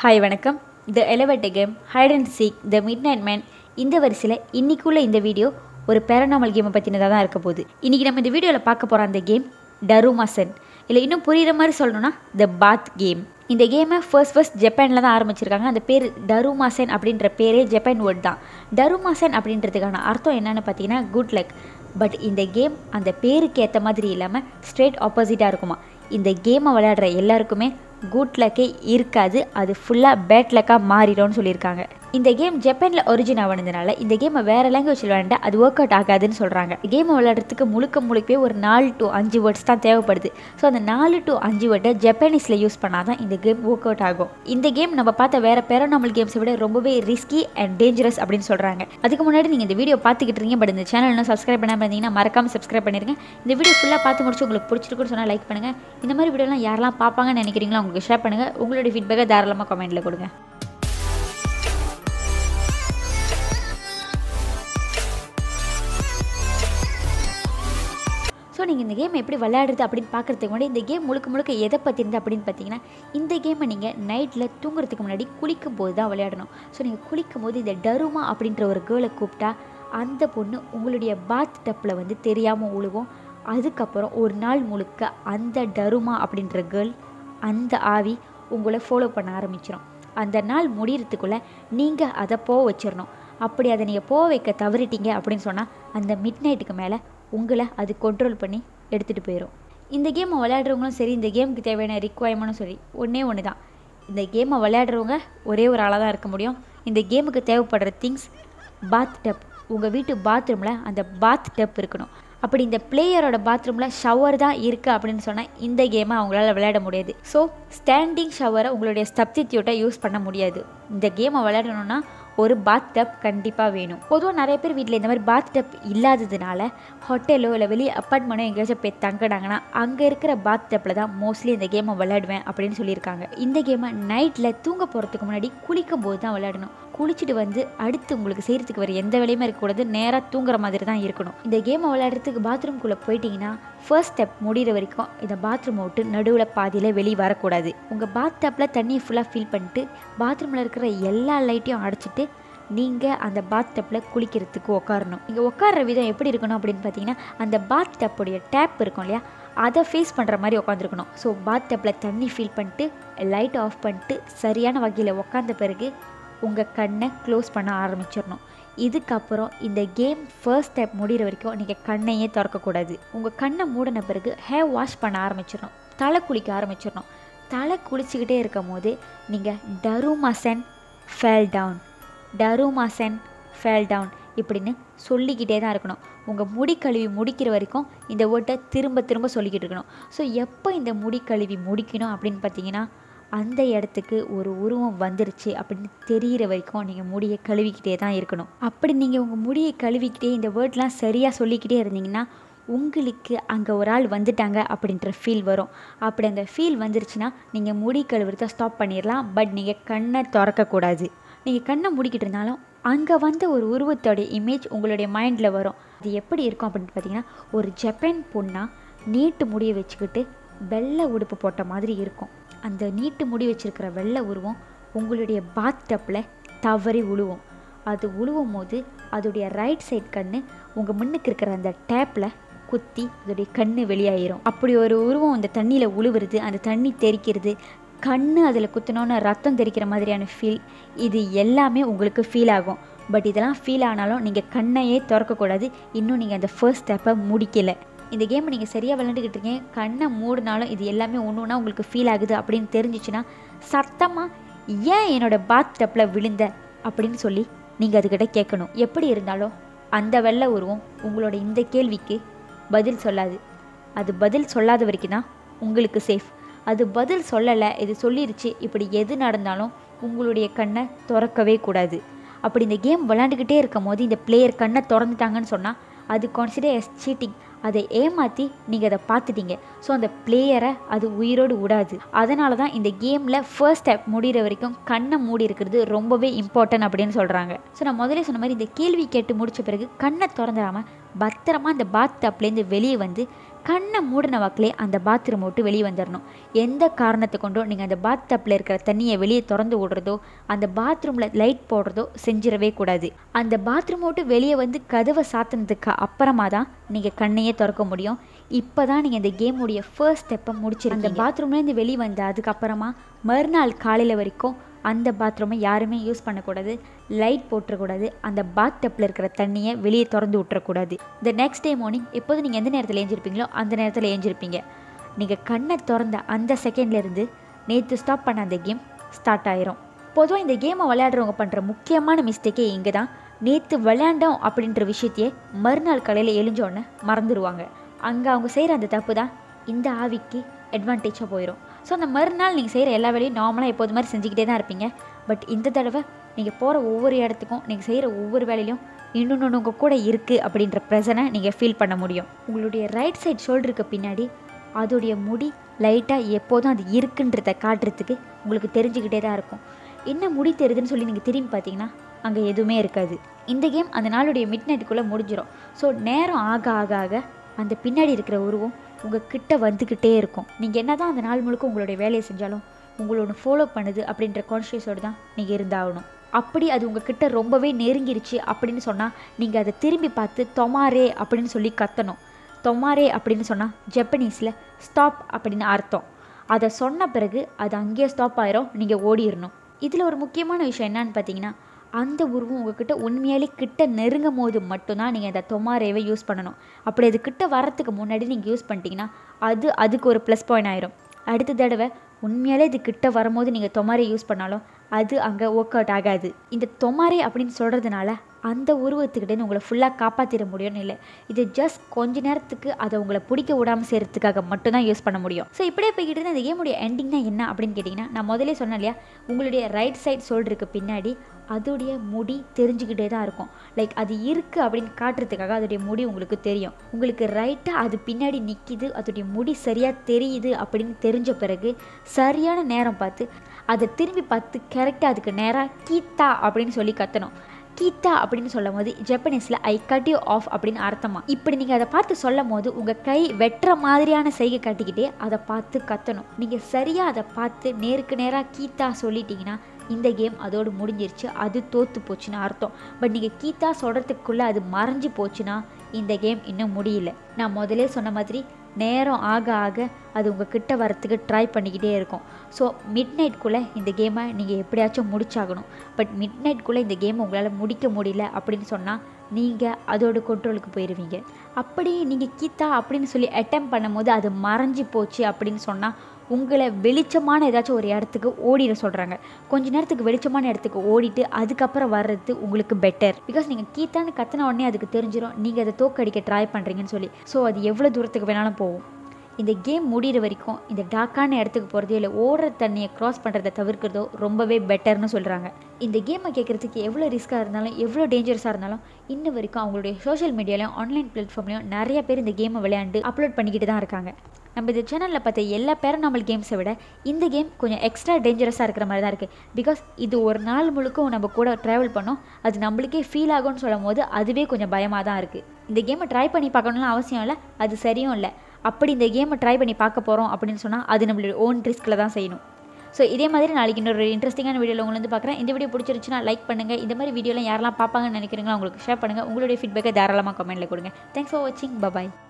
hi வணக்கம் the elevator game hide and seek the midnight man இந்த வரிசையில் இன்னைக்குள்ள இந்த வீடியோ ஒரு பேரனாமல் கேமை பற்றினதாக தான் இருக்க போகுது இன்றைக்கி நம்ம இந்த வீடியோவில் பார்க்க போகிற அந்த கேம் டருமாசன் இல்லை இன்னும் புரிகிற மாதிரி சொல்லணும்னா த பாத் கேம் இந்த கேமை ஃபர்ஸ்ட் ஃபர்ஸ்ட் ஜப்பானில் தான் ஆரம்பிச்சிருக்காங்க அந்த பேர் டருமாசன் அப்படின்ற பேரே ஜப்பான் வேர்ட் தான் டருமாசன் அப்படின்றதுக்கான அர்த்தம் என்னன்னு பார்த்தீங்கன்னா குட் லக் பட் இந்த கேம் அந்த பேருக்கு ஏற்ற மாதிரி இல்லாமல் ஸ்ட்ரெயிட் ஆப்போசிட்டாக இருக்குமா இந்த கேமை விளையாடுற எல்லாருக்குமே குட் லக்கே இருக்காது அது ஃபுல்லாக பேட் லக்காக மாறிடும்னு சொல்லியிருக்காங்க இந்த கேம் ஜப்பானில் ஒரிஜின் ஆனதுனால இந்த கேமை வேறு லாங்குவேஜில் விளையாண்டா அது ஒர்க் அவுட் ஆகாதுன்னு சொல்கிறாங்க கேமை விளையாடுறதுக்கு முழுக்க முழுக்கவே ஒரு நாலு டு அஞ்சு வேர்ட்ஸ் தான் தேவைப்படுது ஸோ அந்த நாலு டு அஞ்சு வேர்டை ஜப்பானீஸில் யூஸ் பண்ணால் தான் இந்த கேம் ஒர்க் அவுட் ஆகும் இந்த கேம் நம்ம பார்த்த வேறு பேரனாமல் கேம்ஸை விட ரொம்பவே ரிஸ்கி அண்ட் டேஞ்சரஸ் அப்படின்னு சொல்கிறாங்க அதுக்கு முன்னாடி நீங்கள் இந்த வீடியோ பார்த்துக்கிட்டு இருக்கீங்க பட் இந்த சேனல் இன்னும் சப்ஸ்கிரைப் பண்ணாமல் இருந்தீங்கன்னா மறக்காமல் சப்ஸ்கிரைப் பண்ணிருங்க இந்த வீடியோ ஃபுல்லாக பார்த்து முடிச்சு உங்களுக்கு பிடிச்சிருக்குன்னு சொன்னால் லைக் பண்ணுங்கள் இந்த மாதிரி வீடியோலாம் யாரெல்லாம் பார்ப்பாங்கன்னு நினைக்கிறீங்களோ உங்களுக்கு ஷேர் பண்ணுங்கள் உங்களுடைய ஃபீட்பேக்கை தாராளமாக கமெண்ட்டில் கொடுங்க ஸோ நீங்கள் இந்த கேம் எப்படி விளையாடுறது அப்படின்னு பார்க்குறதுக்கு முன்னாடி இந்த கேம் முழுக்க முழுக்க எதை பற்றிருந்து அப்படின்னு பார்த்தீங்கன்னா இந்த கேமை நீங்கள் நைட்டில் தூங்குறதுக்கு முன்னாடி குளிக்கும் போது தான் விளையாடணும் ஸோ நீங்கள் குளிக்கும் போது இந்த டருமா அப்படின்ற ஒரு கேர்ளை கூப்பிட்டா அந்த பொண்ணு உங்களுடைய பாத் டப்பில் வந்து தெரியாமல் உழுவும் அதுக்கப்புறம் ஒரு நாள் முழுக்க அந்த டருமா அப்படின்ற கேர்ள் அந்த ஆவி உங்களை ஃபாலோ பண்ண ஆரம்பிச்சிடும் அந்த நாள் முடியறதுக்குள்ளே நீங்கள் அதை போக வச்சிடணும் அப்படி அதை நீங்கள் போக வைக்க தவறிட்டீங்க அப்படின்னு சொன்னால் அந்த மிட் நைட்டுக்கு மேலே உங்களை அது கண்ட்ரோல் பண்ணி எடுத்துகிட்டு போயிடும் இந்த கேமை விளையாடுறவங்களும் சரி இந்த கேமுக்கு தேவையான ரிக்குவயர்மெண்ட்டும் சரி ஒன்றே ஒன்று தான் இந்த கேமை விளையாடுறவங்க ஒரே ஒரு ஆளாக தான் இருக்க முடியும் இந்த கேமுக்கு தேவைப்படுற திங்ஸ் பாத் டப் உங்கள் வீட்டு பாத்ரூமில் அந்த பாத் டப் இருக்கணும் அப்படி இந்த பிளேயரோட பாத்ரூமில் ஷவர் தான் இருக்குது அப்படின்னு சொன்னால் இந்த கேமை அவங்களால விளையாட முடியாது ஸோ ஸ்டாண்டிங் ஷவரை உங்களுடைய சப்ஸ்டிடியூட்டை யூஸ் பண்ண முடியாது இந்த கேமை விளையாடணும்னா ஒரு பாத் டப் கண்டிப்பாக வேணும் பொதுவாக நிறைய பேர் வீட்டில் இந்த மாதிரி பாத் டப் இல்லாததுனால ஹோட்டலோ இல்லை வெளியே அப்பார்ட்மெண்ட்டோ எங்கேயாச்சும் போய் தங்கினாங்கன்னா அங்கே இருக்கிற பாத் டப்பில் தான் மோஸ்ட்லி இந்த கேமை விளையாடுவேன் அப்படின்னு சொல்லியிருக்காங்க இந்த கேமை நைட்டில் தூங்க போகிறதுக்கு முன்னாடி குளிக்கும் போது தான் விளையாடணும் குளிச்சுட்டு வந்து அடுத்து உங்களுக்கு செய்கிறதுக்கு வேறு எந்த வேலையுமே இருக்கக்கூடாது நேராக தூங்குற மாதிரி தான் இருக்கணும் இந்த கேமை விளையாடுறதுக்கு பாத்ரூம்குள்ளே போயிட்டீங்கன்னா ஃபர்ஸ்ட் ஸ்டெப் முடிகிற வரைக்கும் இந்த பாத்ரூமை விட்டு நடுவில் பாதியில் வெளியே வரக்கூடாது உங்கள் பாத் டப்பில் தண்ணியை ஃபுல்லாக ஃபில் பண்ணிட்டு பாத்ரூமில் இருக்கிற எல்லா லைட்டையும் அடைச்சிட்டு நீங்கள் அந்த பாத் டப்பில் குளிக்கிறதுக்கு உட்காரணும் இங்கே உட்கார்ற விதம் எப்படி இருக்கணும் அப்படின்னு பார்த்தீங்கன்னா அந்த பாத் டப்புடைய டேப் இருக்கும் இல்லையா அதை ஃபேஸ் பண்ணுற மாதிரி உட்காந்துருக்கணும் ஸோ பாத் டப்பில் தண்ணி ஃபில் பண்ணிட்டு லைட் ஆஃப் பண்ணிட்டு சரியான வகையில் உட்காந்த பிறகு உங்கள் கண்ணை க்ளோஸ் பண்ண ஆரம்பிச்சிடணும் இதுக்கப்புறம் இந்த கேம் ஃபர்ஸ்ட் ஸ்டெப் முடிகிற வரைக்கும் நீங்கள் கண்ணையே திறக்கக்கூடாது உங்கள் கண்ணை மூடின பிறகு ஹேர் வாஷ் பண்ண ஆரம்பிச்சிடணும் தலை குளிக்க ஆரம்பிச்சிடணும் தலை குளிச்சுக்கிட்டே இருக்கும் போது நீங்கள் டருமாசன் ஃபேல் டவுன் டருமாசன் ஃபேல் டவுன் இப்படின்னு சொல்லிக்கிட்டே தான் இருக்கணும் உங்கள் முடி கழுவி முடிக்கிற வரைக்கும் இந்த வேர்ட்டை திரும்ப திரும்ப சொல்லிக்கிட்டு இருக்கணும் ஸோ எப்போ இந்த முடி கழுவி முடிக்கணும் அப்படின்னு பார்த்தீங்கன்னா அந்த இடத்துக்கு ஒரு உருவம் வந்துருச்சு அப்படின்னு தெரிகிற வரைக்கும் நீங்கள் முடியை கழுவிக்கிட்டே தான் இருக்கணும் அப்படி நீங்கள் உங்கள் முடியை கழுவிக்கிட்டே இந்த வேர்ட்லாம் சரியாக சொல்லிக்கிட்டே இருந்தீங்கன்னா உங்களுக்கு அங்கே ஒரு ஆள் வந்துட்டாங்க அப்படின்ற ஃபீல் வரும் அப்படி அந்த ஃபீல் வந்துருச்சுன்னா நீங்கள் முடி கழுவுறத ஸ்டாப் பண்ணிடலாம் பட் நீங்கள் கண்ணை திறக்கக்கூடாது நீங்கள் கண்ணை மூடிக்கிட்டு இருந்தாலும் அங்கே வந்த ஒரு உருவத்தோடைய இமேஜ் உங்களுடைய மைண்டில் வரும் அது எப்படி இருக்கும் அப்படின்னு பார்த்தீங்கன்னா ஒரு ஜப்பான் பொண்ணாக நீட்டு முடியை வச்சுக்கிட்டு வெள்ளை உடுப்பு போட்ட மாதிரி இருக்கும் அந்த நீட்டு முடி வச்சிருக்கிற வெள்ளை உருவம் உங்களுடைய பாத் டப்பில் தவறி உழுவும் அது உழுவும் போது அதோடைய ரைட் சைட் கண்ணு உங்கள் முன்னுக்கு இருக்கிற அந்த டேப்பில் குத்தி அதோடைய கண்ணு வெளியாயிரும் அப்படி ஒரு உருவம் அந்த தண்ணியில் உழுவுறது அந்த தண்ணி தெறிக்கிறது கண்ணு அதில் குத்தினோன்னு ரத்தம் தெறிக்கிற மாதிரியான ஃபீல் இது எல்லாமே உங்களுக்கு ஃபீல் ஆகும் பட் இதெல்லாம் ஃபீல் ஆனாலும் நீங்கள் கண்ணையே திறக்கக்கூடாது இன்னும் நீங்கள் அந்த ஃபர்ஸ்ட் ஸ்டெப்பை முடிக்கலை இந்த கேமை நீங்கள் சரியாக விளாண்டுக்கிட்டு இருக்கீங்க கண்ணை மூடினாலும் இது எல்லாமே ஒன்று ஒன்றா உங்களுக்கு ஃபீல் ஆகுது அப்படின்னு தெரிஞ்சிச்சுன்னா சத்தமாக ஏன் என்னோடய பாத் டப்பில் விழுந்த அப்படின்னு சொல்லி நீங்கள் அதுக்கிட்ட கேட்கணும் எப்படி இருந்தாலும் அந்த வெள்ளை உருவம் உங்களோட இந்த கேள்விக்கு பதில் சொல்லாது அது பதில் சொல்லாத வரைக்கும் தான் உங்களுக்கு சேஃப் அது பதில் சொல்லலை இது சொல்லிருச்சு இப்படி எது நடந்தாலும் உங்களுடைய கண்ணை திறக்கவே கூடாது அப்படி இந்த கேம் விளாண்டுக்கிட்டே இருக்கும் போது இந்த பிளேயர் கண்ணை திறந்துட்டாங்கன்னு சொன்னால் அது கான்சிடர் எஸ் சீட்டிங் அதை ஏமாற்றி நீங்கள் அதை பார்த்துட்டீங்க ஸோ அந்த பிளேயரை அது உயிரோடு விடாது அதனால தான் இந்த கேமில் ஃபர்ஸ்ட் ஸ்டெப் முடிகிற வரைக்கும் கண்ணை மூடி இருக்கிறது ரொம்பவே இம்பார்ட்டன்ட் அப்படின்னு சொல்கிறாங்க ஸோ நான் முதல்ல சொன்ன மாதிரி இந்த கேள்வி கேட்டு முடித்த பிறகு கண்ணை திறந்துடாமல் பத்திரமா அந்த பாத் டப்லேருந்து வெளியே வந்து கண்ணை மூடின வாக்கிலே அந்த பாத்ரூம் விட்டு வெளியே வந்துடணும் எந்த காரணத்தை கொண்டோ நீங்கள் அந்த பாத் டப்பில் இருக்கிற தண்ணியை வெளியே திறந்து விடுறதோ அந்த பாத்ரூமில் லைட் போடுறதோ செஞ்சிடவே கூடாது அந்த பாத்ரூம் விட்டு வெளியே வந்து கதவை சாத்தினதுக்கு அப்புறமா தான் நீங்கள் கண்ணையே திறக்க முடியும் இப்போ தான் நீங்கள் இந்த கேமுடைய ஃபர்ஸ்ட் ஸ்டெப்பை முடிச்சிருக்கீங்க அந்த பாத்ரூம்லேருந்து வெளியே வந்து அதுக்கப்புறமா மறுநாள் காலையில் வரைக்கும் அந்த பாத்ரூமை யாருமே யூஸ் பண்ணக்கூடாது லைட் போட்டுறக்கூடாது அந்த பாத் டப்பில் இருக்கிற தண்ணியை வெளியே திறந்து விட்டுறக்கூடாது இந்த நெக்ஸ்ட் டே மார்னிங் எப்போது நீங்கள் எந்த நேரத்தில் ஏஞ்சிருப்பீங்களோ அந்த நேரத்தில் ஏஞ்சிருப்பீங்க நீங்கள் கண்ணை திறந்த அந்த செகண்ட்லேருந்து நேற்று ஸ்டாப் பண்ண அந்த கேம் ஸ்டார்ட் ஆயிரும் பொதுவாக இந்த கேமை விளையாடுறவங்க பண்ணுற முக்கியமான மிஸ்டேக்கே இங்கே தான் நேற்று விளையாண்டோம் அப்படின்ற விஷயத்தையே மறுநாள் காலையில் எழுஞ்சோடனே மறந்துடுவாங்க அங்கே அவங்க செய்கிற அந்த தப்பு தான் இந்த ஆவிக்கு அட்வான்டேஜாக போயிடும் ஸோ அந்த மறுநாள் நீங்கள் செய்கிற எல்லா வேலையும் நார்மலாக எப்போது மாதிரி செஞ்சுக்கிட்டே தான் இருப்பீங்க பட் இந்த தடவை நீங்கள் போகிற ஒவ்வொரு இடத்துக்கும் நீங்கள் செய்கிற ஒவ்வொரு வேலையிலும் இன்னொன்று உங்கள் கூட இருக்குது அப்படின்ற ப்ரெசனை நீங்கள் ஃபீல் பண்ண முடியும் உங்களுடைய ரைட் சைட் ஷோல்டருக்கு பின்னாடி அதோடைய முடி லைட்டாக எப்போதும் அது இருக்குன்றத காட்டுறதுக்கு உங்களுக்கு தெரிஞ்சுக்கிட்டே தான் இருக்கும் என்ன முடி தெரியுதுன்னு சொல்லி நீங்கள் திரும்பி பார்த்தீங்கன்னா அங்கே எதுவுமே இருக்காது இந்த கேம் அந்த நாளுடைய மிட் நைட்டுக்குள்ளே முடிஞ்சிடும் ஸோ நேரம் ஆக ஆக ஆக அந்த பின்னாடி இருக்கிற உருவம் உங்கள் கிட்ட வந்துக்கிட்டே இருக்கும் நீங்கள் என்ன தான் அந்த நாள் முழுக்க உங்களுடைய வேலையை செஞ்சாலும் உங்களோட ஃபாலோ பண்ணுது அப்படின்ற கான்ஷியஸோடு தான் நீங்கள் இருந்தாகணும் அப்படி அது உங்கள் கிட்ட ரொம்பவே நெருங்கிருச்சு அப்படின்னு சொன்னால் நீங்கள் அதை திரும்பி பார்த்து தொமாரே அப்படின்னு சொல்லி கத்தணும் தொமாரே அப்படின்னு சொன்னால் ஜப்பனீஸில் ஸ்டாப் அப்படின்னு அர்த்தம் அதை சொன்ன பிறகு அது அங்கேயே ஸ்டாப் ஆயிரும் நீங்கள் ஓடிடணும் இதில் ஒரு முக்கியமான விஷயம் என்னன்னு பார்த்தீங்கன்னா அந்த உருவம் உங்ககிட்ட உண்மையாலே கிட்ட நெருங்கும் போது மட்டும்தான் நீங்கள் அந்த தொமாரேவை யூஸ் பண்ணணும் அப்படி அது கிட்ட வரத்துக்கு முன்னாடி நீங்கள் யூஸ் பண்ணிட்டீங்கன்னா அது அதுக்கு ஒரு ப்ளஸ் பாயிண்ட் ஆயிரும் அடுத்த தடவை உண்மையாலே இது கிட்ட வரும்போது நீங்கள் தொமாரே யூஸ் பண்ணாலும் அது அங்கே ஒர்க் அவுட் ஆகாது இந்த தொமாரே அப்படின்னு சொல்கிறதுனால அந்த உருவத்துக்கிட்டேருந்து உங்களை ஃபுல்லாக காப்பாற்றிட முடியும்னு இல்லை இது ஜஸ்ட் கொஞ்ச நேரத்துக்கு அதை உங்களை பிடிக்க விடாமல் செய்கிறதுக்காக மட்டும்தான் யூஸ் பண்ண முடியும் ஸோ இப்படியே போய்கிட்டு இருந்தால் இந்த கேமுடைய எண்டிங்னா என்ன அப்படின்னு கேட்டிங்கன்னா நான் முதலே சொன்னேன் இல்லையா உங்களுடைய ரைட் சைட் ஷோல்டருக்கு பின்னாடி அதோடைய முடி தெரிஞ்சுக்கிட்டே தான் இருக்கும் லைக் அது இருக்குது அப்படின்னு காட்டுறதுக்காக அதோடைய முடி உங்களுக்கு தெரியும் உங்களுக்கு ரைட்டாக அது பின்னாடி நிற்கிது அதோடைய முடி சரியாக தெரியுது அப்படின்னு தெரிஞ்ச பிறகு சரியான நேரம் பார்த்து அதை திரும்பி பார்த்து கரெக்டாக அதுக்கு நேராக கீத்தா அப்படின்னு சொல்லி கத்தணும் கீத்தா அப்படின்னு சொல்லும் போது ஜப்பனீஸில் ஐ கட் யூ ஆஃப் அப்படின்னு அர்த்தமா இப்படி நீங்கள் அதை பார்த்து சொல்லும் போது உங்கள் கை வெட்டுற மாதிரியான செய்கை காட்டிக்கிட்டே அதை பார்த்து கத்தணும் நீங்கள் சரியாக அதை பார்த்து நேருக்கு நேராக கீத்தா சொல்லிட்டீங்கன்னா இந்த கேம் அதோடு முடிஞ்சிருச்சு அது தோற்று போச்சுன்னு அர்த்தம் பட் நீங்கள் கீத்தா சொல்கிறதுக்குள்ளே அது மறைஞ்சு போச்சுன்னா இந்த கேம் இன்னும் முடியல நான் முதலே சொன்ன மாதிரி நேரம் ஆக ஆக அது உங்கள் கிட்ட வரத்துக்கு ட்ரை பண்ணிக்கிட்டே இருக்கும் ஸோ மிட் நைட்குள்ளே இந்த கேமை நீங்கள் எப்படியாச்சும் முடிச்சாகணும் பட் மிட் நைட்குள்ளே இந்த கேமை உங்களால் முடிக்க முடியல அப்படின்னு சொன்னால் நீங்கள் அதோட கண்ட்ரோலுக்கு போயிடுவீங்க அப்படி நீங்கள் கீத்தா அப்படின்னு சொல்லி அட்டம் பண்ணும்போது அது மறைஞ்சு போச்சு அப்படின்னு சொன்னால் உங்களை வெளிச்சமான ஏதாச்சும் ஒரு இடத்துக்கு ஓடிட சொல்கிறாங்க கொஞ்ச நேரத்துக்கு வெளிச்சமான இடத்துக்கு ஓடிட்டு அதுக்கப்புறம் வர்றது உங்களுக்கு பெட்டர் பிகாஸ் நீங்கள் கீத்தான்னு கத்தின உடனே அதுக்கு தெரிஞ்சிடும் நீங்கள் அதை தோக்கடிக்க ட்ரை பண்ணுறீங்கன்னு சொல்லி ஸோ அது எவ்வளோ தூரத்துக்கு வேணாலும் போகும் இந்த கேம் முடிகிற வரைக்கும் இந்த டாக்கான இடத்துக்கு போகிறதோ இல்லை ஓடுற தண்ணியை க்ராஸ் பண்ணுறதை தவிர்க்கிறதோ ரொம்பவே பெட்டர்னு சொல்கிறாங்க இந்த கேமை கேட்குறதுக்கு எவ்வளோ ரிஸ்க்காக இருந்தாலும் எவ்வளோ டேஞ்சரஸாக இருந்தாலும் இன்ன வரைக்கும் அவங்களுடைய சோஷியல் மீடியாலையும் ஆன்லைன் பிளாட்ஃபார்ம்லையும் நிறைய பேர் இந்த கேமை விளையாண்டு அப்லோட் பண்ணிக்கிட்டு தான் இருக்காங்க நம்ம இந்த சேனலில் பார்த்த எல்லா பேரநாமல் கேம்ஸை விட இந்த கேம் கொஞ்சம் எக்ஸ்ட்ரா டேஞ்சரஸாக இருக்கிற மாதிரி தான் இருக்குது பிகாஸ் இது ஒரு நாள் முழுக்க நம்ம கூட ட்ராவல் பண்ணோம் அது நம்மளுக்கே ஃபீல் ஆகும்னு சொல்லும் போது அதுவே கொஞ்சம் பயமாக தான் இருக்குது இந்த கேமை ட்ரை பண்ணி பார்க்கணும்னு அவசியம் இல்லை அது சரியும் இல்லை அப்படி இந்த கேமை ட்ரை பண்ணி பார்க்க போகிறோம் அப்படின்னு சொன்னால் அது நம்மளுடைய ஓன் ரிஸ்கில் தான் செய்யணும் ஸோ இதே மாதிரி நாளைக்கு இன்னொரு இன்ட்ரெஸ்டிங்கான வீடியோவில் உங்களை வந்து பார்க்குறேன் இந்த வீடியோ பிடிச்சிருச்சுன்னா லைக் பண்ணுங்கள் இந்த மாதிரி வீடியோலாம் யாரெல்லாம் பார்ப்பாங்கன்னு நினைக்கிறீங்களோ உங்களுக்கு ஷேர் பண்ணுங்கள் உங்களுடைய ஃபீட்பேக்கை தாராளமாக கமெண்ட்டில் கொடுங்க தேங்க்ஸ் ஃபார் வாட்சிங் பபாய்